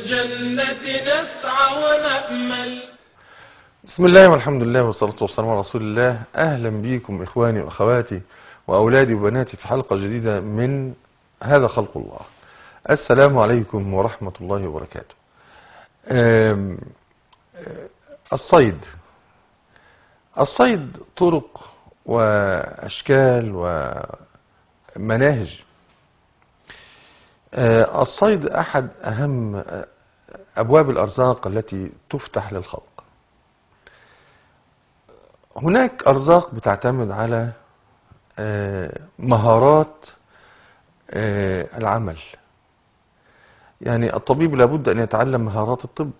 الجنة نسعى ونأمل بسم الله والحمد لله والصلاة والسلام على رسول الله أهلا بكم إخواني وأخواتي وأولادي وبناتي في حلقة جديدة من هذا خلق الله السلام عليكم ورحمة الله وبركاته آم، آه، الصيد الصيد طرق وأشكال ومناهج آه، الصيد أحد أهم آه، أبواب الأرزاق التي تفتح للخلق هناك أرزاق بتعتمد على آه، مهارات آه، العمل يعني الطبيب لابد أن يتعلم مهارات الطب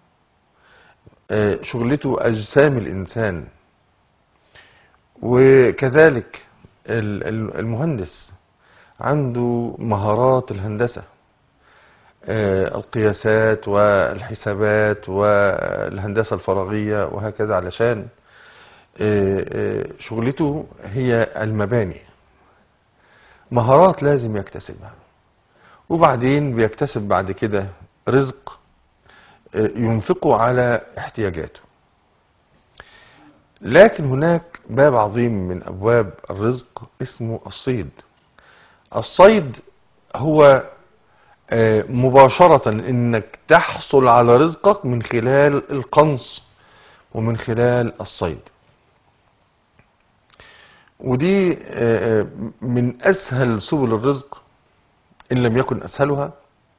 آه، شغلته أجسام الإنسان وكذلك ال- ال- المهندس عنده مهارات الهندسة آه، القياسات والحسابات والهندسة الفراغية وهكذا علشان آه، آه، شغلته هي المباني مهارات لازم يكتسبها وبعدين بيكتسب بعد كده رزق آه، ينفقه على احتياجاته لكن هناك باب عظيم من أبواب الرزق اسمه الصيد الصيد هو آه، مباشرة انك تحصل على رزقك من خلال القنص ومن خلال الصيد ودي آه، آه، من اسهل سبل الرزق ان لم يكن اسهلها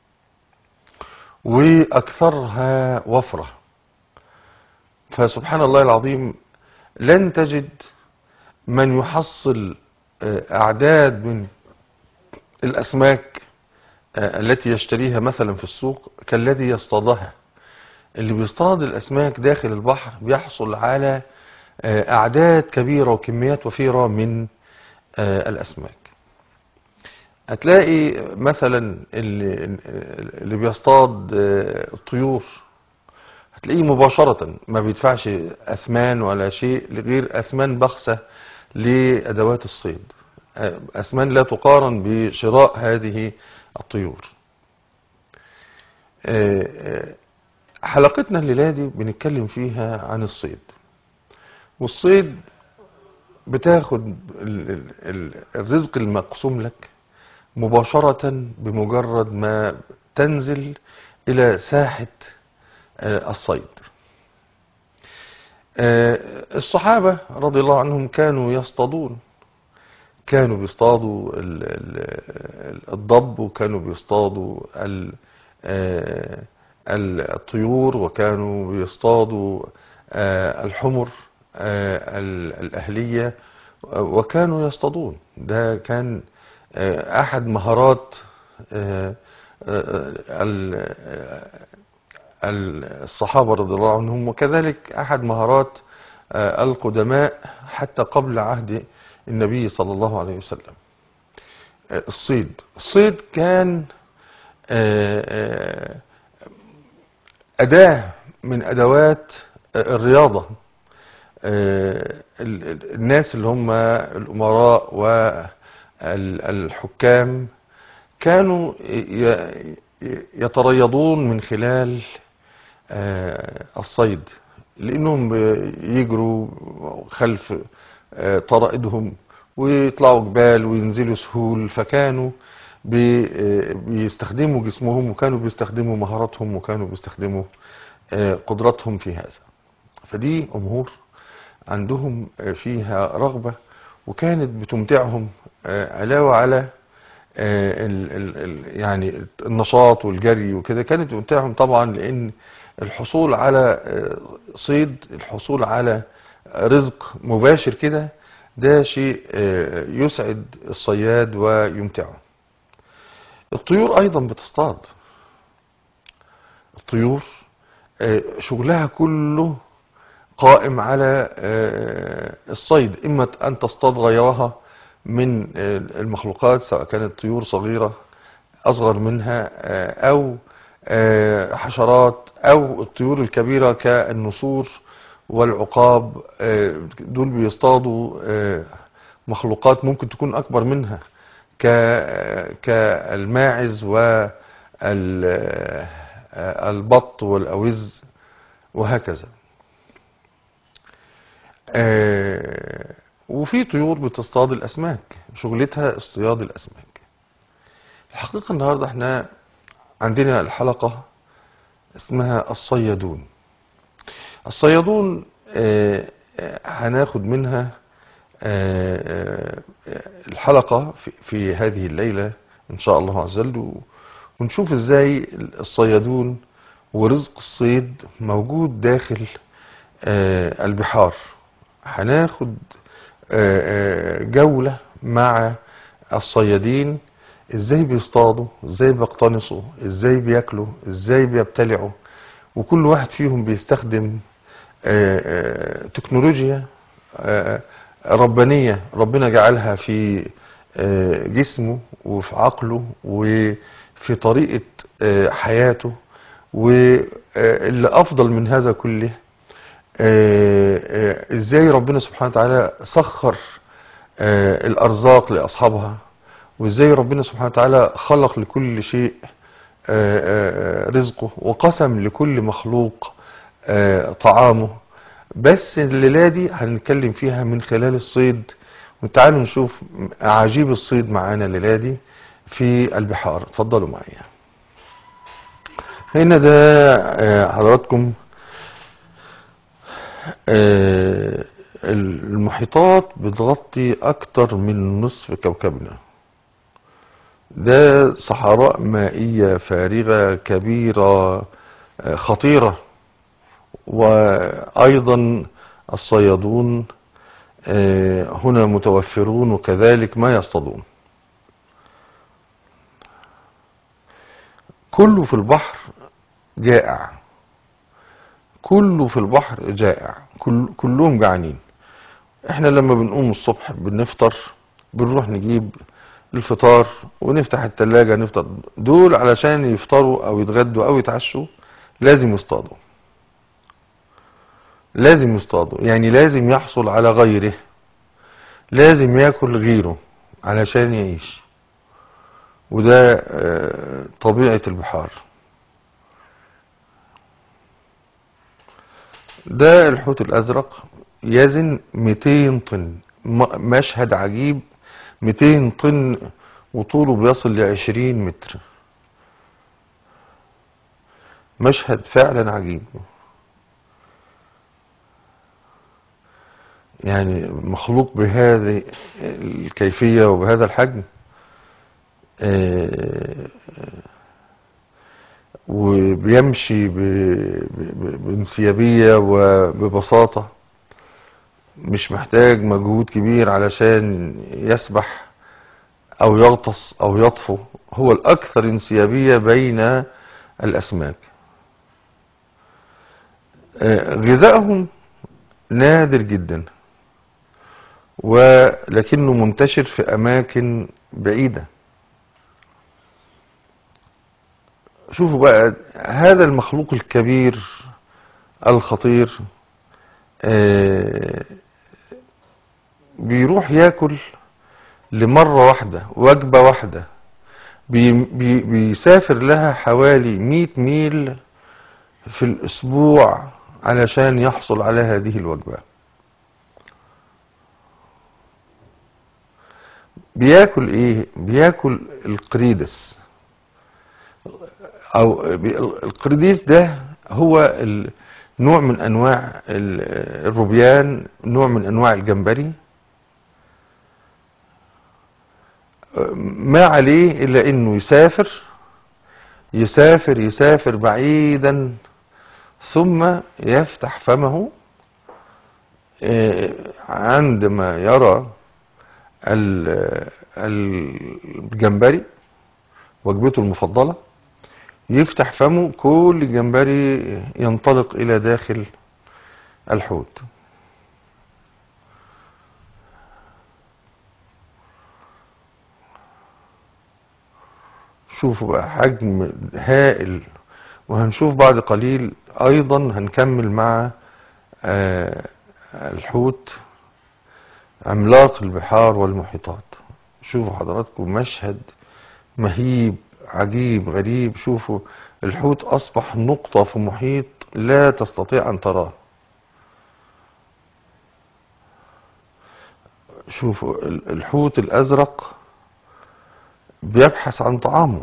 واكثرها وفرة فسبحان الله العظيم لن تجد من يحصل آه، اعداد من الاسماك آه، التي يشتريها مثلا في السوق كالذي يصطادها اللي بيصطاد الأسماك داخل البحر بيحصل على آه، أعداد كبيرة وكميات وفيرة من آه، الأسماك هتلاقي مثلا اللي, اللي بيصطاد آه، الطيور هتلاقيه مباشرة ما بيدفعش أثمان ولا شيء غير أثمان بخسة لأدوات الصيد آه، أثمان لا تقارن بشراء هذه الطيور آه، آه، حلقتنا الليلة دي بنتكلم فيها عن الصيد والصيد بتاخد ال- ال- ال- الرزق المقسوم لك مباشرة بمجرد ما تنزل إلى ساحة آه، الصيد آه، الصحابة رضي الله عنهم كانوا يصطادون كانوا بيصطادوا ال- ال- الضب وكانوا بيصطادوا ال- آه، ال- الطيور وكانوا بيصطادوا آه، الحمر آه، ال- الأهلية وكانوا يصطادون ده كان آه، أحد مهارات آه، آه، ال- ال- الصحابة رضي الله عنهم وكذلك أحد مهارات آه، القدماء حتى قبل عهد النبي صلى الله عليه وسلم آه، الصيد الصيد كان آه، آه، أداة من أدوات آه، الرياضة آه، ال- ال- الناس اللي هم الأمراء والحكام كانوا ي- ي- يتريضون من خلال آه، الصيد لأنهم بيجروا خلف آه، طرائدهم ويطلعوا جبال وينزلوا سهول فكانوا بي- آه، بيستخدموا جسمهم وكانوا بيستخدموا مهاراتهم وكانوا بيستخدموا آه، قدراتهم في هذا فدي أمور عندهم آه، فيها رغبة وكانت بتمتعهم آه، علاوة على آه، ال ال ال يعني النشاط والجري وكده كانت بتمتعهم طبعا لأن الحصول على آه، صيد الحصول على رزق مباشر كده ده شيء آه، يسعد الصياد ويمتعه الطيور أيضا بتصطاد الطيور آه، شغلها كله قائم على آه، الصيد إما أن تصطاد غيرها من آه، المخلوقات سواء كانت طيور صغيرة أصغر منها آه، أو آه، حشرات أو الطيور الكبيرة كالنسور والعقاب آه، دول بيصطادوا آه، مخلوقات ممكن تكون أكبر منها ك- كالماعز البط والأوز وهكذا آه، وفي طيور بتصطاد الأسماك شغلتها اصطياد الأسماك الحقيقة النهاردة احنا عندنا الحلقة اسمها الصيادون الصيادون آه، آه، هناخد منها آه، آه، الحلقة في- في هذه الليلة إن شاء الله عز وجل و- ونشوف إزاي الصيادون ورزق الصيد موجود داخل آه، البحار هناخد آه، آه، جولة مع الصيادين ازاي بيصطادوا ازاي بيقتنصوا ازاي بياكلوا ازاي بيبتلعوا وكل واحد فيهم بيستخدم آه، آه، تكنولوجيا آه، ربانية ربنا جعلها في آه، جسمه وفي عقله وفي طريقة آه، حياته واللي أفضل من هذا كله آه، آه، ازاي ربنا سبحانه وتعالى سخر آه، الارزاق لاصحابها وازاي ربنا سبحانه وتعالى خلق لكل شيء آه، آه، رزقه وقسم لكل مخلوق آه، طعامه بس الليله دي هنتكلم فيها من خلال الصيد وتعالوا نشوف اعاجيب الصيد معانا الليله دي في البحار اتفضلوا معايا هنا ده آه، حضراتكم آه، المحيطات بتغطي أكتر من نصف كوكبنا ده صحراء مائية فارغة كبيرة آه، خطيرة وأيضا الصيادون آه، هنا متوفرون وكذلك ما يصطادون كله في البحر جائع كله في البحر جائع كل كلهم جعانين احنا لما بنقوم الصبح بنفطر بنروح نجيب الفطار ونفتح التلاجة نفطر دول علشان يفطروا او يتغدوا او يتعشوا لازم يصطادوا لازم يصطادوا يعني لازم يحصل على غيره لازم ياكل غيره علشان يعيش وده آه، طبيعة البحار ده الحوت الأزرق يزن 200 طن م- مشهد عجيب 200 طن وطوله بيصل ل 20 متر مشهد فعلا عجيب يعني مخلوق بهذه الكيفية وبهذا الحجم آه، وبيمشي ب- ب- بانسيابية وببساطة مش محتاج مجهود كبير علشان يسبح أو يغطس أو يطفو هو الأكثر انسيابية بين الأسماك آه، غذائهم نادر جدا ولكنه منتشر في أماكن بعيدة شوفوا بقى هذا المخلوق الكبير الخطير آه، بيروح ياكل لمرة واحدة وجبة واحدة بي بي بيسافر لها حوالي 100 ميل في الأسبوع علشان يحصل على هذه الوجبة بياكل ايه بياكل القريدس او بي- القرديس ده هو ال- نوع من انواع ال- الروبيان نوع من انواع الجمبري ما عليه الا انه يسافر يسافر يسافر بعيدا ثم يفتح فمه آه، عندما يرى ال- الجمبري وجبته المفضلة يفتح فمه كل الجمبري ينطلق إلى داخل الحوت شوفوا بقى حجم هائل وهنشوف بعد قليل أيضا هنكمل مع آه، الحوت عملاق البحار والمحيطات شوفوا حضراتكم مشهد مهيب عجيب غريب شوفوا الحوت أصبح نقطة في محيط لا تستطيع أن تراه شوفوا ال- الحوت الأزرق بيبحث عن طعامه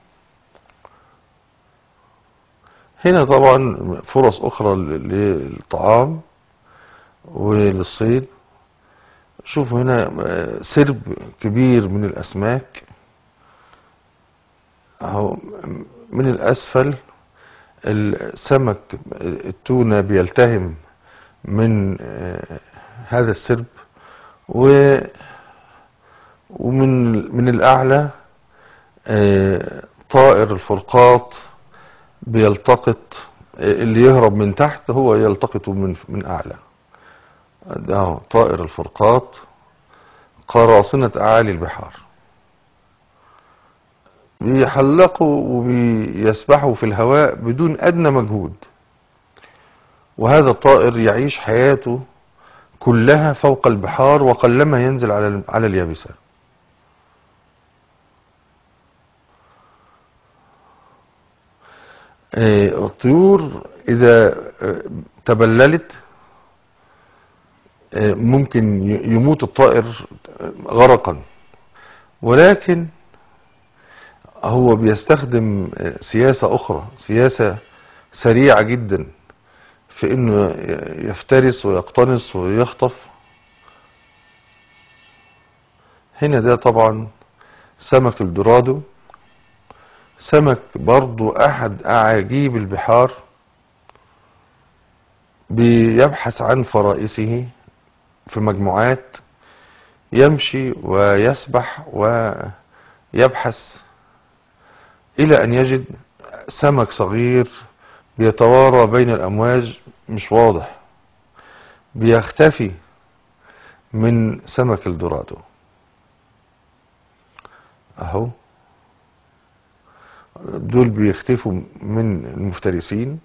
هنا طبعا فرص أخرى ل- للطعام وللصيد شوفوا هنا آه، سرب كبير من الأسماك أهو من الأسفل السمك التونة بيلتهم من آه، هذا السرب و ومن من الأعلى آه، طائر الفرقاط بيلتقط آه، اللي يهرب من تحت هو يلتقطه من من أعلى ده هو طائر الفرقاط قراصنة أعالي البحار بيحلقوا وبيسبحوا في الهواء بدون أدنى مجهود وهذا الطائر يعيش حياته كلها فوق البحار وقلما ينزل على على اليابسة آه، الطيور إذا آه، تبللت آه، ممكن ي- يموت الطائر غرقا ولكن هو بيستخدم آه، سياسة أخرى سياسة سريعة جدا في انه ي- يفترس ويقتنص ويخطف هنا ده طبعا سمك الدورادو سمك برضو احد اعاجيب البحار بيبحث عن فرائسه في مجموعات يمشي ويسبح ويبحث الى ان يجد سمك صغير بيتوارى بين الامواج مش واضح بيختفي من سمك الدورادو اهو دول بيختفوا من المفترسين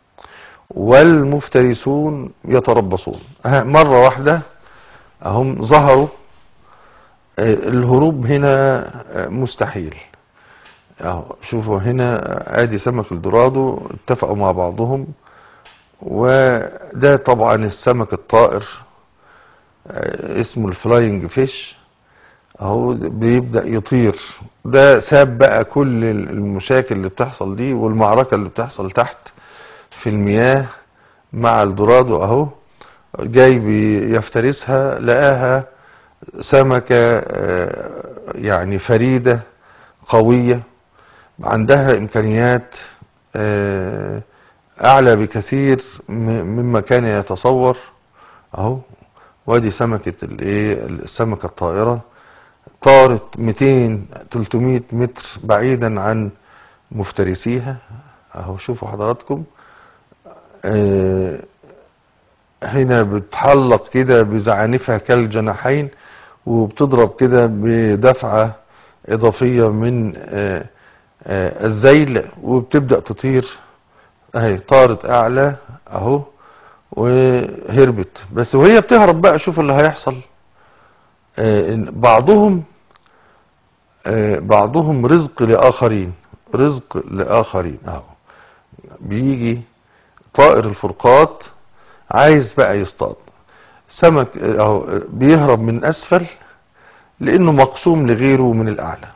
والمفترسون يتربصون ها، مرة واحدة هم ظهروا آه، الهروب هنا آه، مستحيل اهو شوفوا هنا ادي سمك الدورادو اتفقوا مع بعضهم وده طبعا السمك الطائر آه، اسمه الفلاينج فيش اهو بيبدأ يطير ده ساب بقى كل المشاكل اللي بتحصل دي والمعركة اللي بتحصل تحت في المياه مع الدورادو اهو جاي بيفترسها لقاها سمكة آه، يعني فريدة قوية عندها امكانيات آه، اعلى بكثير م- مما كان يتصور اهو وادي سمكة الايه السمكة الطائرة طارت 200 300 متر بعيدا عن مفترسيها اهو شوفوا حضراتكم آه، هنا بتحلق كده بزعانفها كالجناحين وبتضرب كده بدفعة إضافية من آه، آه، الذيل وبتبدأ تطير اهي طارت أعلى أهو وهربت بس وهي بتهرب بقى شوف اللي هيحصل آه، إن بعضهم آه، بعضهم رزق لآخرين رزق لآخرين أهو بيجي طائر الفرقاط عايز بقى يصطاد سمك آه، اهو آه، بيهرب من اسفل لانه مقسوم لغيره من الاعلى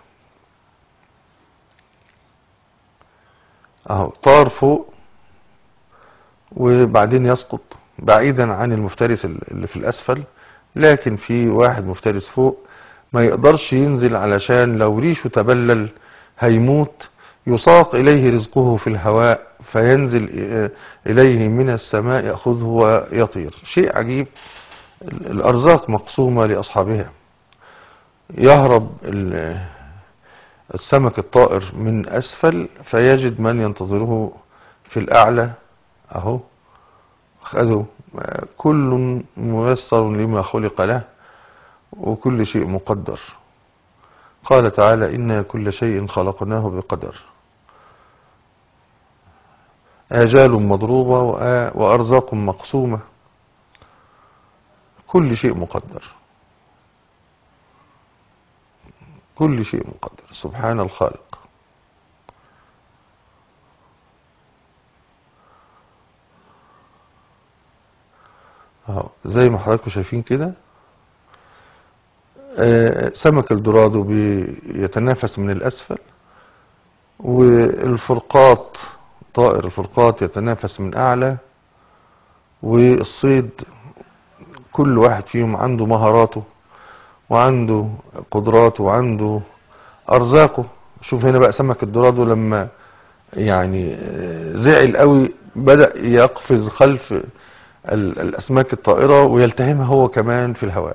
اهو طار فوق وبعدين يسقط بعيدا عن المفترس اللي في الاسفل لكن في واحد مفترس فوق ما يقدرش ينزل علشان لو ريشه تبلل هيموت يساق إليه رزقه في الهواء فينزل إليه من السماء يأخذه ويطير شيء عجيب الأرزاق مقسومة لأصحابها يهرب ال- السمك الطائر من أسفل فيجد من ينتظره في الأعلى أهو خذوا كل ميسر لما خلق له وكل شيء مقدر قال تعالى إنا كل شيء خلقناه بقدر آجال مضروبة وآ- وأرزاق مقسومة كل شيء مقدر كل شيء مقدر سبحان الخالق اهو زي ما حضراتكم شايفين كده آه، سمك الدورادو بيتنافس من الأسفل والفرقاط طائر الفرقاط يتنافس من أعلى والصيد كل واحد فيهم عنده مهاراته وعنده قدراته وعنده أرزاقه شوف هنا بقى سمك الدورادو لما يعني آه، زعل قوي بدأ يقفز خلف ال- الأسماك الطائرة ويلتهمها هو كمان في الهواء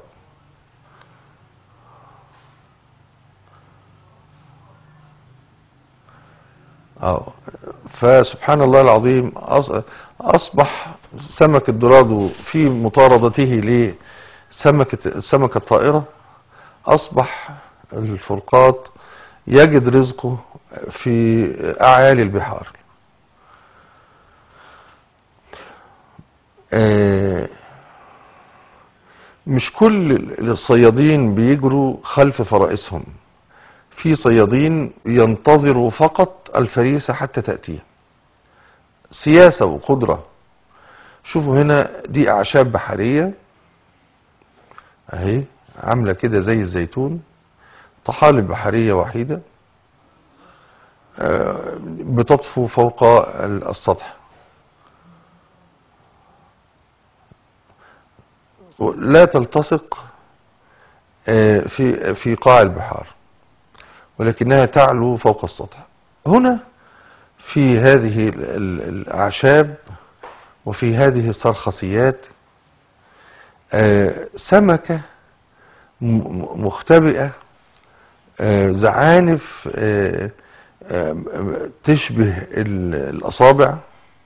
اه فسبحان الله العظيم أص- أصبح سمك الدورادو في مطاردته لسمكة السمكة الطائرة أصبح الفرقاط يجد رزقه في أعالي البحار آه، مش كل الصيادين بيجروا خلف فرائسهم في صيادين ينتظروا فقط الفريسة حتى تأتيه سياسة وقدرة شوفوا هنا دي أعشاب بحرية أهي عاملة كده زي الزيتون طحالب بحرية وحيدة آه، بتطفو فوق السطح لا تلتصق آه، في في قاع البحار ولكنها تعلو فوق السطح هنا في هذه ال- ال- الأعشاب وفي هذه السرخسيات آه، سمكة م- م- مختبئة آه، زعانف آه، آه، تشبه ال- الأصابع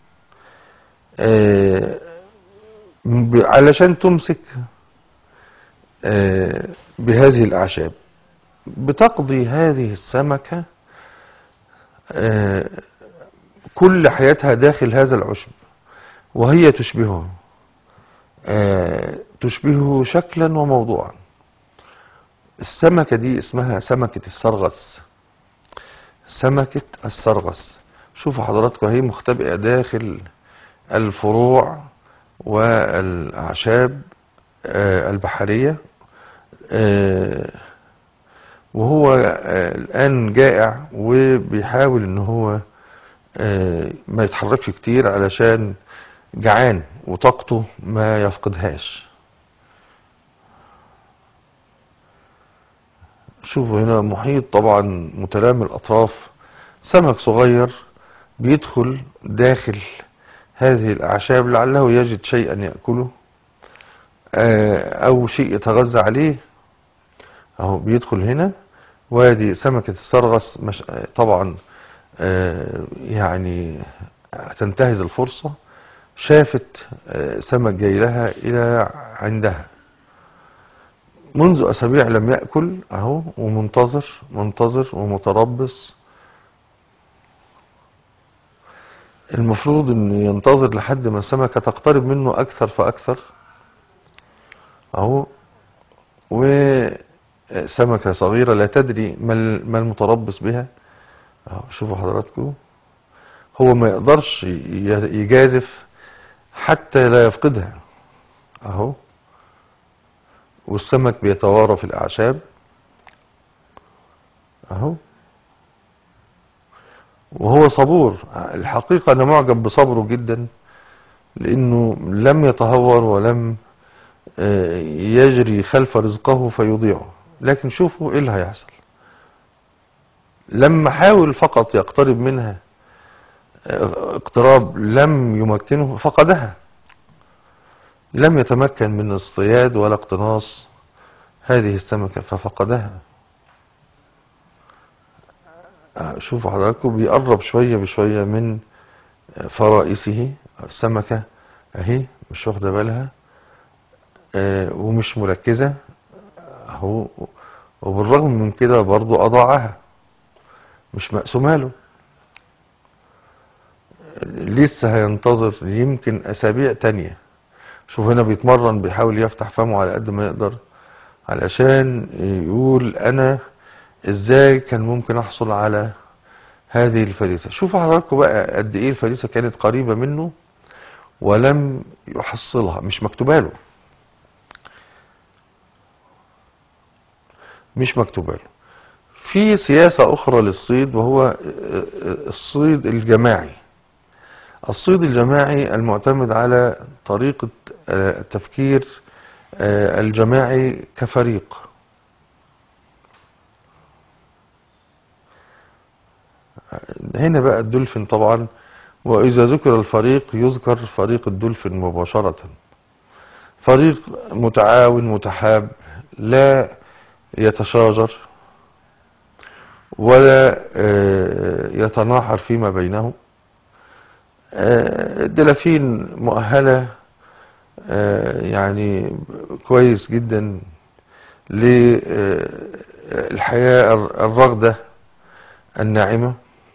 آه، ب- علشان تمسك آه، بهذه الأعشاب بتقضي هذه السمكة آه، كل حياتها داخل هذا العشب وهي تشبهه آه، تشبهه شكلا وموضوعا السمكة دي اسمها سمكة السرغس سمكة السرغس شوفوا حضراتكم هي مختبئة داخل الفروع والأعشاب آه، البحرية آه، وهو آه، الآن جائع وبيحاول ان هو آه، ما يتحركش كتير علشان جعان وطاقته ما يفقدهاش شوفوا هنا محيط طبعا متلام الأطراف سمك صغير بيدخل داخل هذه الأعشاب لعله يجد شيئا يأكله آه، أو شيء يتغذى عليه أهو بيدخل هنا وادي سمكة السرغس مش طبعا آه، يعني تنتهز الفرصة شافت آه، سمك جاي لها إلى عندها منذ أسابيع لم يأكل أهو ومنتظر منتظر ومتربص المفروض أن ينتظر لحد ما السمكة تقترب منه أكثر فأكثر أهو وسمكة صغيرة لا تدري ما ال- ما المتربص بها أهو شوفوا حضراتكم هو ما يقدرش ي- يجازف حتى لا يفقدها أهو والسمك بيتوارى في الأعشاب أهو وهو صبور الحقيقة أنا معجب بصبره جدا لأنه لم يتهور ولم آه، يجري خلف رزقه فيضيعه لكن شوفوا ايه اللي هيحصل لما حاول فقط يقترب منها آه، اقتراب لم يمكنه فقدها لم يتمكن من اصطياد ولا اقتناص هذه السمكة ففقدها آه، شوفوا حضراتكم بيقرب شوية بشوية من آه، فرائسه السمكة اهي مش واخدة بالها آه، ومش مركزة اهو وبالرغم من كده برضو أضاعها مش مقسومة له لسه هينتظر يمكن أسابيع تانية شوف هنا بيتمرن بيحاول يفتح فمه على قد ما يقدر علشان يقول أنا إزاي كان ممكن أحصل على هذه الفريسة شوفوا حضراتكم بقى قد إيه الفريسة كانت قريبة منه ولم يحصلها مش مكتوبه له مش مكتوبه له في سياسة أخرى للصيد وهو الصيد الجماعي الصيد الجماعي المعتمد على طريقة التفكير الجماعي كفريق هنا بقى الدولفين طبعا وإذا ذكر الفريق يذكر فريق الدولفين مباشرة فريق متعاون متحاب لا يتشاجر ولا يتناحر فيما بينهم الدلافين مؤهلة يعني كويس جدا للحياة الرغدة الناعمة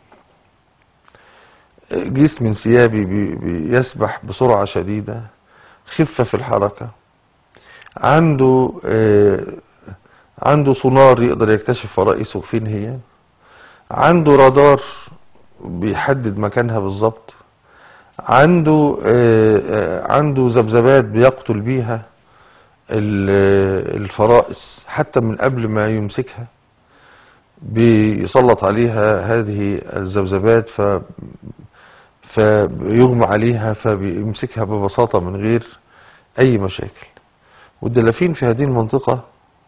جسم انسيابي بيسبح بسرعة شديدة خفة في الحركة عنده عنده سونار يقدر يكتشف فرائسه فين هي عنده رادار بيحدد مكانها بالظبط عنده عنده ذبذبات بيقتل بيها الفرائس حتى من قبل ما يمسكها بيسلط عليها هذه الذبذبات ف فيغمى عليها فبيمسكها ببساطة من غير أي مشاكل والدلافين في هذه المنطقة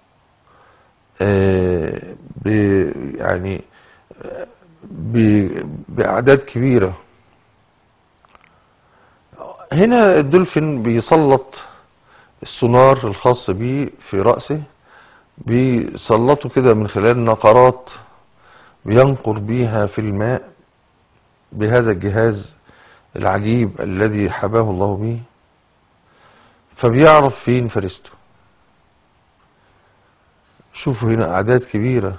ب يعني ب بأعداد كبيرة هنا الدولفين بيسلط السونار الخاص بيه في رأسه بيسلطه كده من خلال نقرات بينقر بيها في الماء بهذا الجهاز العجيب الذي حباه الله به فبيعرف فين فريسته شوفوا هنا أعداد كبيرة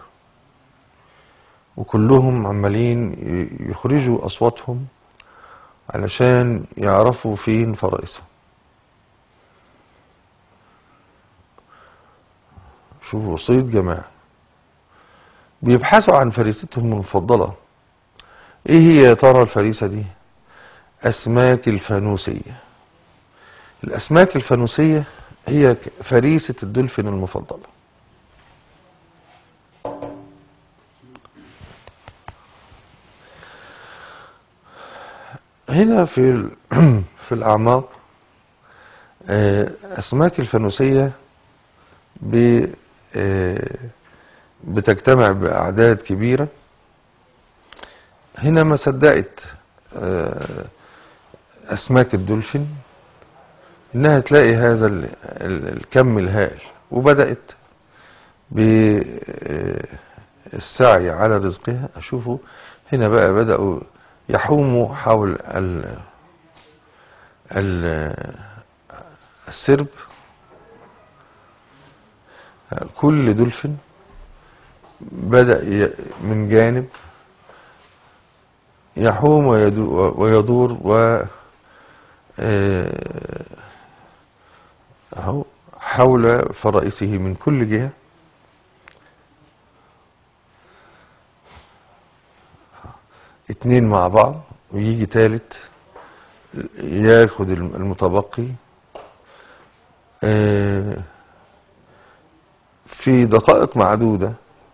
وكلهم عمالين يخرجوا أصواتهم علشان يعرفوا فين فرائسهم شوفوا صيد جماعي بيبحثوا عن فريستهم المفضلة ايه هي يا ترى الفريسة دي اسماك الفانوسية الاسماك الفانوسية هي فريسة الدولفين المفضلة هنا في في الاعماق اسماك الفانوسية بتجتمع باعداد كبيره هنا ما صدقت اسماك الدولفين انها تلاقي هذا الكم الهائل وبدات بالسعي على رزقها اشوفوا هنا بقى بداوا يحوموا حول ال ال السرب كل دولفين بدأ من جانب يحوم ويدور و اهو حول فرائسه من كل جهة اتنين مع بعض ويجي تالت ياخد المتبقي في دقائق معدودة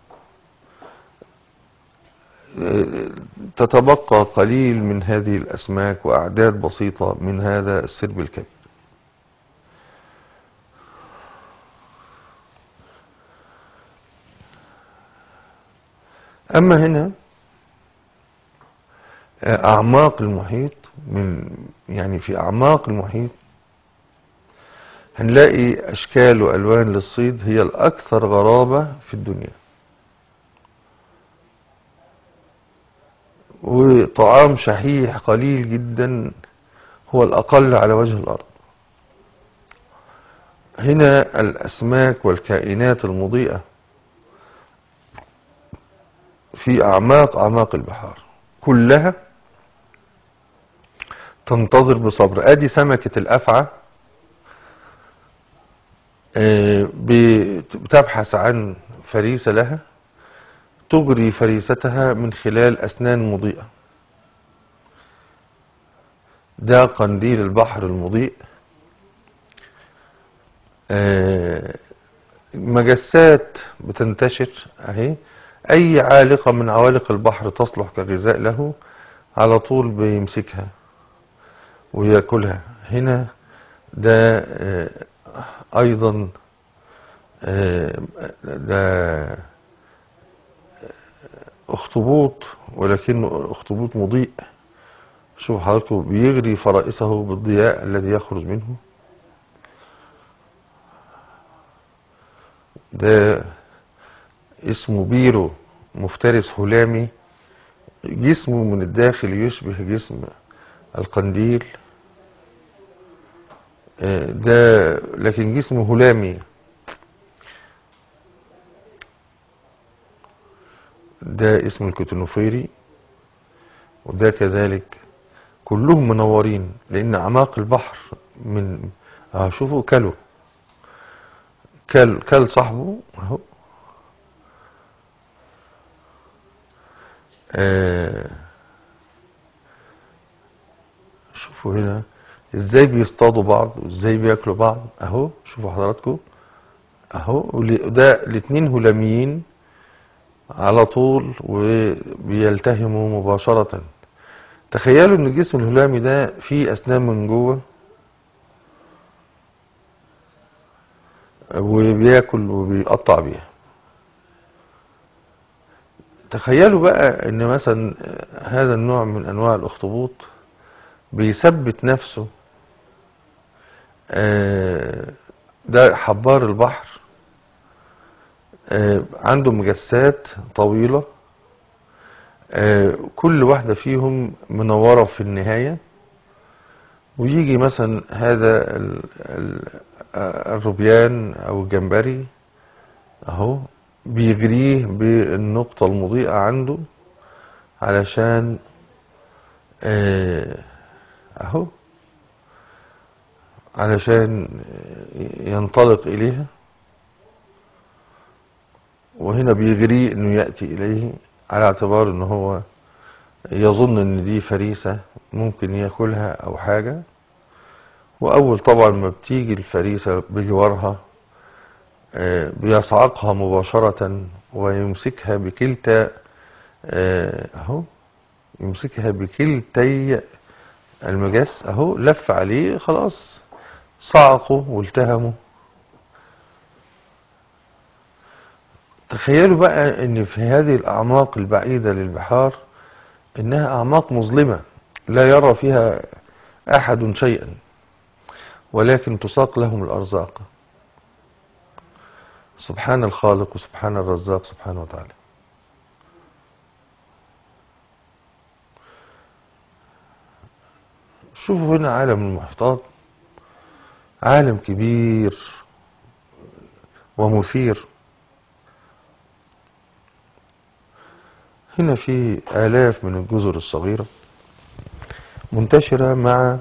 تتبقى قليل من هذه الأسماك وأعداد بسيطة من هذا السرب الكبير أما هنا أعماق المحيط من يعني في أعماق المحيط هنلاقي أشكال وألوان للصيد هي الأكثر غرابة في الدنيا وطعام شحيح قليل جدا هو الأقل على وجه الأرض هنا الأسماك والكائنات المضيئة في أعماق أعماق البحار كلها تنتظر بصبر ادي سمكة الافعى بتبحث عن فريسة لها تجري فريستها من خلال اسنان مضيئة ده قنديل البحر المضيء آه، مجسات بتنتشر اهي اي عالقة من عوالق البحر تصلح كغذاء له على طول بيمسكها وياكلها هنا ده آه، ايضا آه، ده اخطبوط ولكنه اخطبوط مضيء شوف حضراتكم بيغري فرائسه بالضياء الذي يخرج منه ده اسمه بيرو مفترس هلامي جسمه من الداخل يشبه جسم القنديل آه، ده لكن جسمه هلامي ده اسم الكتنوفيري وده كذلك كلهم منورين لان اعماق البحر من اه شوفوا كلوا كل كل صاحبه اهو آه شوفوا هنا ازاي بيصطادوا بعض وازاي بياكلوا بعض اهو شوفوا حضراتكم اهو ول- ده الاتنين هلاميين على طول وبيلتهموا مباشرة تخيلوا ان الجسم الهلامي ده فيه اسنان من جوه وبياكل وبيقطع بيها تخيلوا بقى ان مثلا هذا النوع من انواع الاخطبوط بيثبت نفسه آه، ده حبار البحر آه، عنده مجسات طويلة آه، كل واحدة فيهم منورة في النهاية ويجي مثلا هذا ال- ال- آه، الروبيان أو الجمبري أهو بيجريه بالنقطة المضيئة عنده علشان آه، أهو علشان ينطلق إليها وهنا بيغريه انه يأتي اليه على اعتبار ان هو يظن ان دي فريسة ممكن ياكلها او حاجة واول طبعا ما بتيجي الفريسة بجوارها آه، بيصعقها مباشرة ويمسكها بكلتا آه، اهو يمسكها بكلتي المجس اهو لف عليه خلاص صعقه والتهمه تخيلوا بقى ان في هذه الاعماق البعيدة للبحار انها اعماق مظلمة لا يرى فيها احد شيئا ولكن تساق لهم الارزاق سبحان الخالق وسبحان الرزاق سبحانه وتعالى شوفوا هنا عالم المحيطات عالم كبير ومثير هنا في آلاف من الجزر الصغيرة منتشرة مع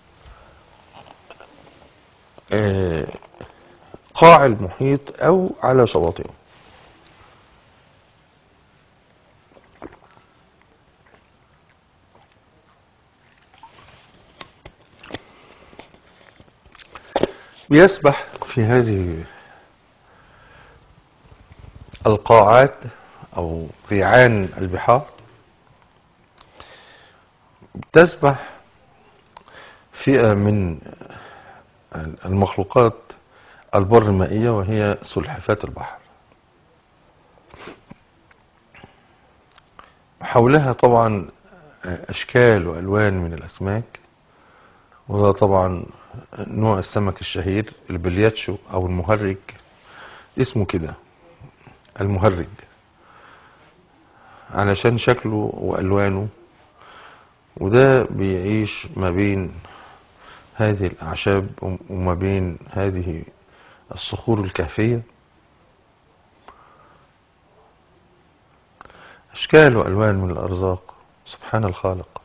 آه، قاع المحيط أو على شواطئه بيسبح في هذه القاعات أو قيعان البحار تسبح فئة من المخلوقات البر المائية وهي سلحفاة البحر حولها طبعا أشكال وألوان من الأسماك وده طبعا نوع السمك الشهير البلياتشو أو المهرج اسمه كده المهرج علشان شكله وألوانه وده بيعيش ما بين هذه الأعشاب وما بين هذه الصخور الكهفية أشكال وألوان من الأرزاق سبحان الخالق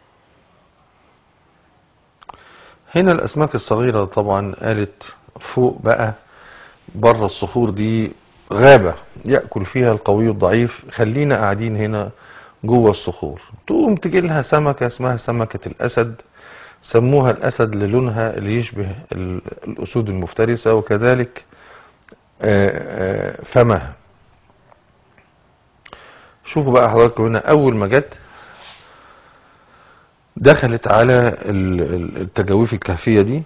هنا الأسماك الصغيرة طبعا قالت فوق بقى بره الصخور دي غابة يأكل فيها القوي الضعيف خلينا قاعدين هنا جوه الصخور تقوم تجي لها سمكة اسمها سمكة الأسد سموها الأسد للونها اللي يشبه ال- الأسود المفترسة وكذلك آه، آه، فمها شوفوا بقى حضراتكم هنا أول ما جت دخلت على ال- ال- التجاويف الكهفية دي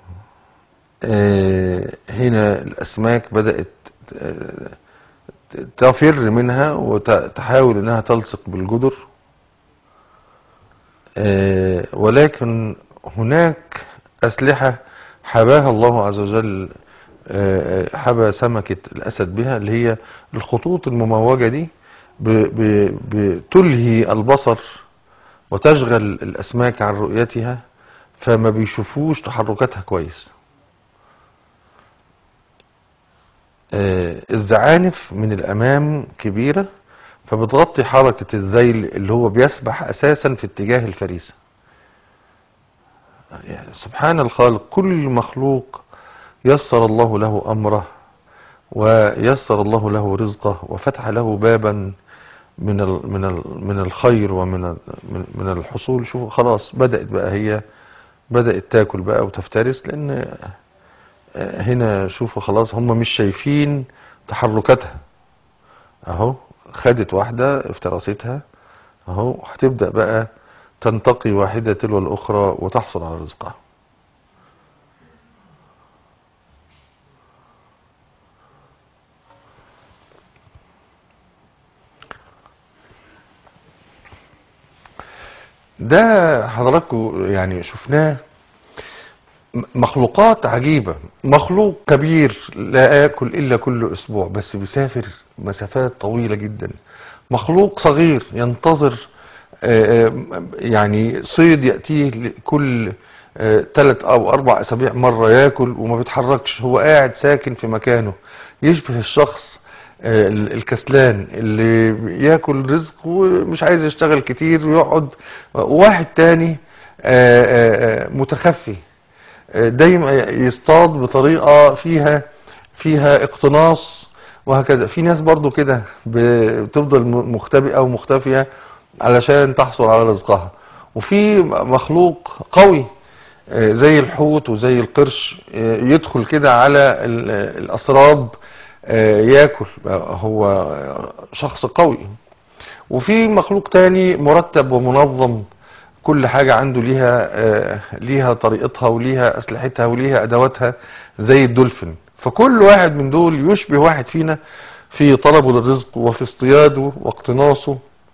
آه، هنا الأسماك بدأت آه، تفر منها وتحاول انها تلصق بالجدر آه، ولكن هناك أسلحة حباها الله عز وجل آه، حبى سمكة الأسد بها اللي هي الخطوط المموجة دي ب- ب- بتلهي البصر وتشغل الأسماك عن رؤيتها فما بيشوفوش تحركاتها كويس آه، الزعانف من الأمام كبيرة فبتغطي حركة الذيل اللي هو بيسبح أساسا في اتجاه الفريسة يعني سبحان الخالق كل مخلوق يسر الله له أمره ويسر الله له رزقه وفتح له بابا من ال من ال من الخير ومن ال من, من الحصول شوف خلاص بدأت بقى هي بدأت تاكل بقى وتفترس لأن آه، هنا شوفوا خلاص هم مش شايفين تحركاتها اهو خدت واحدة افترستها اهو هتبدأ بقى تنتقي واحدة تلو الأخرى وتحصل على رزقها ده حضراتكم يعني شفناه م- مخلوقات عجيبة مخلوق كبير لا يأكل إلا كل أسبوع بس بيسافر مسافات طويلة جدا مخلوق صغير ينتظر آه، آه، يعني صيد يأتيه كل ثلاث أو أربع أسابيع مرة يأكل وما بيتحركش هو قاعد ساكن في مكانه يشبه الشخص آه، ال- الكسلان اللي ياكل رزق ومش عايز يشتغل كتير ويقعد واحد تاني آه، آه، آه، متخفي دايما يصطاد بطريقة فيها فيها اقتناص وهكذا في ناس برضو كده بتفضل م- مختبئة ومختفية علشان تحصل على رزقها وفي مخلوق قوي آه، زي الحوت وزي القرش آه، يدخل كده على ال- الأسراب آه، ياكل هو شخص قوي وفي مخلوق تاني مرتب ومنظم كل حاجة عنده ليها آه، ليها طريقتها وليها أسلحتها وليها أدواتها زي الدولفين فكل واحد من دول يشبه واحد فينا في طلبه للرزق وفي اصطياده واقتناصه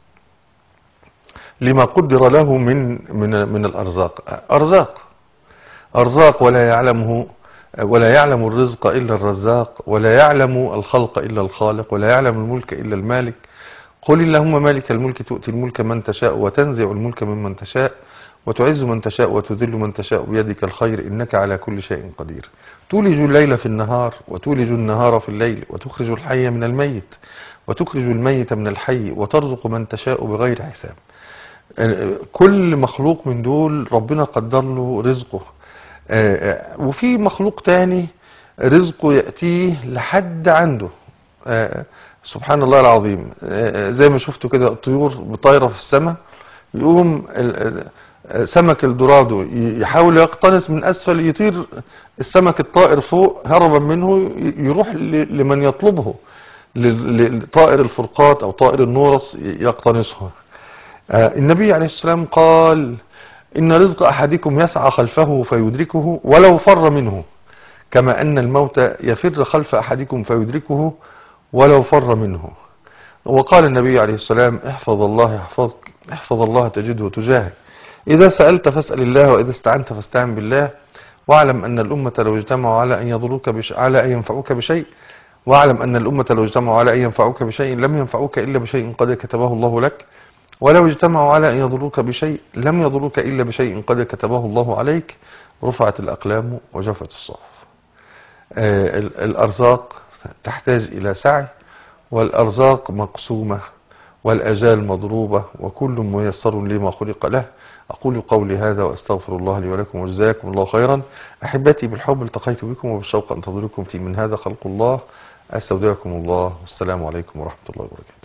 لما قدر له من من من الأرزاق أرزاق أرزاق ولا يعلمه ولا يعلم الرزق إلا الرزاق ولا يعلم الخلق إلا الخالق ولا يعلم الملك إلا المالك قل اللهم مالك الملك تؤتي الملك من تشاء وتنزع الملك ممن تشاء وتعز من تشاء وتذل من تشاء بيدك الخير إنك على كل شيء قدير تولج الليل في النهار وتولج النهار في الليل وتخرج الحي من الميت وتخرج الميت من الحي وترزق من تشاء بغير حساب كل مخلوق من دول ربنا قدر له رزقه آه، آه، وفي مخلوق تاني رزقه يأتيه لحد عنده آه، سبحان الله العظيم آه، زي ما شفتوا كده الطيور بطايرة في السماء يقوم ال- آه، سمك الدورادو ي- يحاول يقتنص من أسفل يطير السمك الطائر فوق هربا منه ي- يروح ل- لمن يطلبه ل- لطائر الفرقات أو طائر النورس ي- يقتنصه آه، النبي عليه السلام قال إن رزق أحدكم يسعى خلفه فيدركه ولو فر منه كما أن الموت يفر خلف أحدكم فيدركه ولو فر منه وقال النبي عليه السلام احفظ الله يحفظك احفظ الله تجده تجاهك إذا سألت فاسأل الله وإذا استعنت فاستعن بالله واعلم أن الأمة لو اجتمعوا على أن يضروك بش... على أن ينفعوك بشيء واعلم أن الأمة لو اجتمعوا على أن ينفعوك بشيء لم ينفعوك إلا بشيء قد كتبه الله لك ولو اجتمعوا على أن يضروك بشيء لم يضروك إلا بشيء قد كتبه الله عليك رفعت الأقلام وجفت الصحف آه، ال- الأرزاق تحتاج إلى سعي والأرزاق مقسومة والأجال مضروبة وكل ميسر لما خلق له أقول قولي هذا وأستغفر الله لي ولكم وجزاكم الله خيرا أحبتي بالحب التقيت بكم وبالشوق أنتظركم في من هذا خلق الله أستودعكم الله والسلام عليكم ورحمة الله وبركاته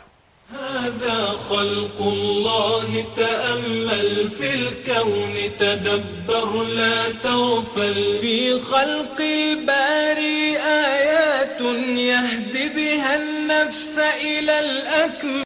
هذا خلق الله تأمل في الكون تدبر لا تغفل في خلق الباري آيات يهدي بها النفس إلى الأكمل